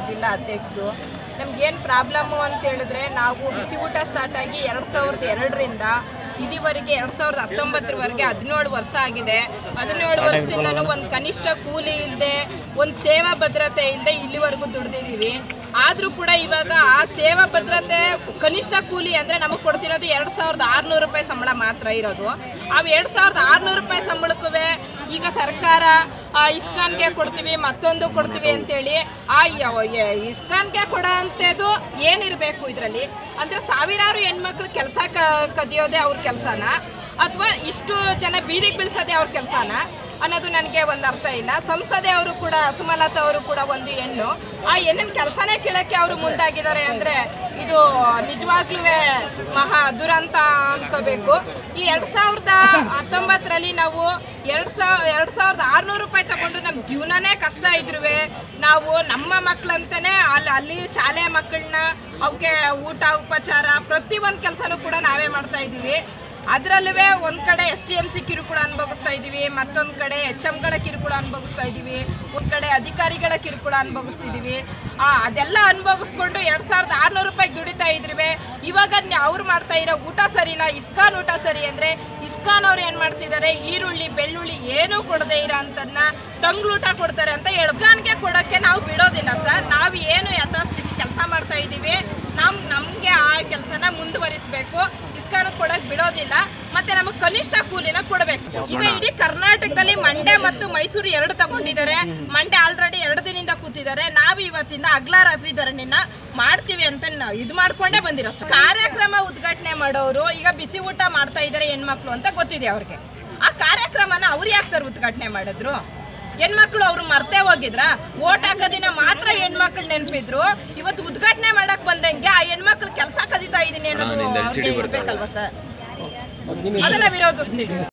ಜಿಲ್ಲಾ ಅಧ್ಯಕ್ಷರು ನಮ್ಗೇನು ಪ್ರಾಬ್ಲಮ್ಮು ಅಂತ ಹೇಳಿದ್ರೆ ನಾವು ಬಿಸಿ ಊಟ ಸ್ಟಾರ್ಟ್ ಆಗಿ ಎರಡು ಸಾವಿರದ ಎರಡರಿಂದ ಇದುವರೆಗೆ ಎರಡು ಸಾವಿರದ ಹತ್ತೊಂಬತ್ತರವರೆಗೆ ಹದಿನೇಳು ವರ್ಷ ಆಗಿದೆ ಹದಿನೇಳು ವರ್ಷದಿಂದನೂ ಒಂದು ಕನಿಷ್ಠ ಕೂಲಿ ಇಲ್ಲದೆ ಒಂದು ಸೇವಾ ಭದ್ರತೆ ಇಲ್ಲದೆ ಇಲ್ಲಿವರೆಗೂ ದುಡ್ದಿದ್ದೀವಿ ಆದರೂ ಕೂಡ ಇವಾಗ ಆ ಸೇವಾ ಭದ್ರತೆ ಕನಿಷ್ಠ ಕೂಲಿ ಅಂದರೆ ನಮಗೆ ಕೊಡ್ತಿರೋದು ಎರಡು ಸಾವಿರದ ಆರುನೂರು ರೂಪಾಯಿ ಸಂಬಳ ಮಾತ್ರ ಇರೋದು ಆ ಎರಡು ಸಾವಿರದ ಆರುನೂರು ರೂಪಾಯಿ ಸಂಬಳಕ್ಕೂ ಈಗ ಸರ್ಕಾರ ಆ, ಇಸ್ಕಾನ್ಗೆ ಕೊಡ್ತೀವಿ ಮತ್ತೊಂದು ಕೊಡ್ತೀವಿ ಅಂತೇಳಿ ಆ ಯಾವ- ಯ- ಇಸ್ಕಾನ್ಗೆ ಕೊಡೋ ಅಂಥದ್ದು ಏನಿರಬೇಕು ಇದರಲ್ಲಿ ಅಂದರೆ ಸಾವಿರಾರು ಹೆಣ್ಮಕ್ಳು ಕೆಲಸ ಕದಿಯೋದೇ ಅವ್ರ ಕೆಲಸನ ಅಥವಾ ಇಷ್ಟು ಜನ ಬೀದಿಗೆ ಬೀಳ್ಸೋದೇ ಅವ್ರ ಕೆಲಸನ ಅನ್ನೋದು ನನಗೆ ಒಂದು ಅರ್ಥ ಇಲ್ಲ ಸಂಸದೆ ಅವರು ಕೂಡ ಸುಮಲತಾ ಅವರು ಕೂಡ ಒಂದು ಹೆಣ್ಣು ಆ ಹೆಣ್ಣಿನ ಕೆಲಸನೇ ಕೇಳೋಕ್ಕೆ ಅವರು ಮುಂದಾಗಿದ್ದಾರೆ ಅಂದರೆ ಇದು ನಿಜವಾಗ್ಲೂ ಮಹಾ ದುರಂತ ಅನ್ಕೋಬೇಕು ಈ ಎರಡು ಸಾವಿರದ ಹತ್ತೊಂಬತ್ತರಲ್ಲಿ ನಾವು ಎರಡು ಸಾವಿರ ಎರಡು ಸಾವಿರದ ಆರುನೂರು ರೂಪಾಯಿ ತಗೊಂಡು ನಮ್ಮ ಜೀವನನೇ ಕಷ್ಟ ಇದ್ರೂ ನಾವು ನಮ್ಮ ಮಕ್ಕಳಂತಾನೆ ಅಲ್ಲಿ ಅಲ್ಲಿ ಶಾಲೆ ಮಕ್ಕಳನ್ನ ಅವಕ್ಕೆ ಊಟ ಉಪಚಾರ ಪ್ರತಿಯೊಂದು ಕೆಲಸನೂ ಕೂಡ ನಾವೇ ಮಾಡ್ತಾ ಇದ್ದೀವಿ ಅದರಲ್ಲೂ ಒಂದು ಕಡೆ ಎಸ್ ಟಿ ಎಮ್ ಸಿ ಕಿರುಕುಳ ಅನುಭವಿಸ್ತಾ ಇದ್ದೀವಿ ಮತ್ತೊಂದು ಕಡೆ ಎಚ್ ಎಮ್ಗಳ ಕಿರುಕುಳ ಅನುಭವಿಸ್ತಾ ಇದ್ದೀವಿ ಒಂದು ಕಡೆ ಅಧಿಕಾರಿಗಳ ಕಿರುಕುಳ ಅನುಭವಿಸ್ತಿದ್ದೀವಿ ಆ, ಅದೆಲ್ಲ ಅನುಭವಿಸ್ಕೊಂಡು ಎರಡು ಸಾವಿರದ ಆರುನೂರು ರೂಪಾಯಿ ದುಡಿತಾ ಇದ್ರಿವೆ ಇವಾಗ ನ- ಅವ್ರು ಮಾಡ್ತಾ ಇರೋ ಊಟ ಸರಿ ಇಲ್ಲ ಇಸ್ಕಾನ್ ಊಟ ಸರಿ ಅಂದರೆ ಇಸ್ಕಾನ್ ಅವ್ರು ಏನು ಮಾಡ್ತಿದ್ದಾರೆ ಈರುಳ್ಳಿ ಬೆಳ್ಳುಳ್ಳಿ ಏನೂ ಕೊಡದೇ ಇರೋ ಅಂಥದ್ದನ್ನ ತಂಗ್ಳೂಟ ಕೊಡ್ತಾರೆ ಅಂತ ಹೇಳಿ ಇಸ್ಕಾನ್ಗೆ ಕೊಡೋಕ್ಕೆ ನಾವು ಬಿಡೋದಿಲ್ಲ ಸರ್ ನಾವು ಏನು ಯಥಾಸ್ಥಿತಿ ಕೆಲಸ ಮಾಡ್ತಾ ಇದ್ದೀವಿ ನಾವು ನಮಗೆ ಆ ಕೆಲಸನ ಮುಂದುವರಿಸಬೇಕು ಇಸ್ಕಾನ್ ಕೊಡಕ್ ಬಿಡೋದಿಲ್ಲ ಮತ್ತೆ ನಮಗೆ ಕನಿಷ್ಠ ಕೂಲಿನ ಕೊಡಬೇಕು ಈಗ ಇಡೀ ಕರ್ನಾಟಕದಲ್ಲಿ ಮಂಡ್ಯ ಮತ್ತು ಮೈಸೂರು ಎರಡು ತಗೊಂಡಿದ್ದಾರೆ ಮಂಡ್ಯ ಆಲ್ರೆಡಿ ಎರಡು ದಿನದಿಂದ ಕೂತಿದ್ದಾರೆ ನಾವು ಇವತ್ತಿಂದ ಹಗ್ಲ ರಾತ್ರಿ ಧರಣಿನ ಮಾಡ್ತೀವಿ ಅಂತ ನಾವು ಇದು ಮಾಡ್ಕೊಂಡೇ ಬಂದಿರೋ ಸರ್. ಕಾರ್ಯಕ್ರಮ ಉದ್ಘಾಟನೆ ಮಾಡೋರು ಈಗ ಬಿಸಿ ಊಟ ಮಾಡ್ತಾ ಇದ್ದಾರೆ ಹೆಣ್ಮಕ್ಳು ಅಂತ ಗೊತ್ತಿದೆ ಅವ್ರಿಗೆ ಆ ಕಾರ್ಯಕ್ರಮನ ಅವ್ರು ಯಾಕೆ ಸರ್ ಉದ್ಘಾಟನೆ ಮಾಡಿದ್ರು ಹೆಣ್ಮಕ್ಳು ಅವ್ರು ಮರ್ತೇ ಹೋಗಿದ್ರ ಓಟ್ ಹಾಕೋ ದಿನ ಮಾತ್ರ ಹೆಣ್ಮಕ್ಳು ನೆನಪಿದ್ರು ಇವತ್ತು ಉದ್ಘಾಟನೆ ಮಾಡಕ್ ಬಂದಂಗೆ ಆ ಹೆಣ್ಮಕ್ಳು ಕೆಲಸ ಕದೀತಾ ಇದೀನಿ ಅನ್ನೋದು ಅವ್ರಿಗೆ ಇರ್ಬೇಕಲ್ವಾ ಸರ್ ಅದನ್ನ ವಿರೋಧಿಸ್ತೀವಿ